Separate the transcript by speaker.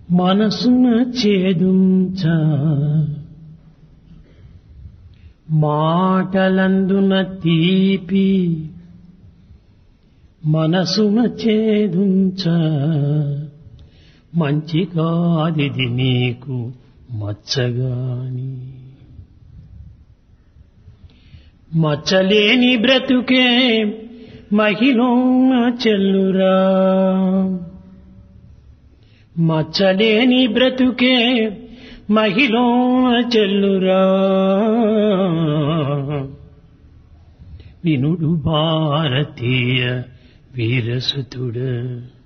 Speaker 1: మనసున చేదుంచ మాటలందున తీపి మనసున చేదుంచ మంచి కాదిది నీకు మచ్చగాని మచ్చలేని బ్రతుకే మహిళ చెల్లురా మచ్చలేని బ్రతుకే మహిళ చెల్లురా వినుడు భారతీయ వీరసుతుడు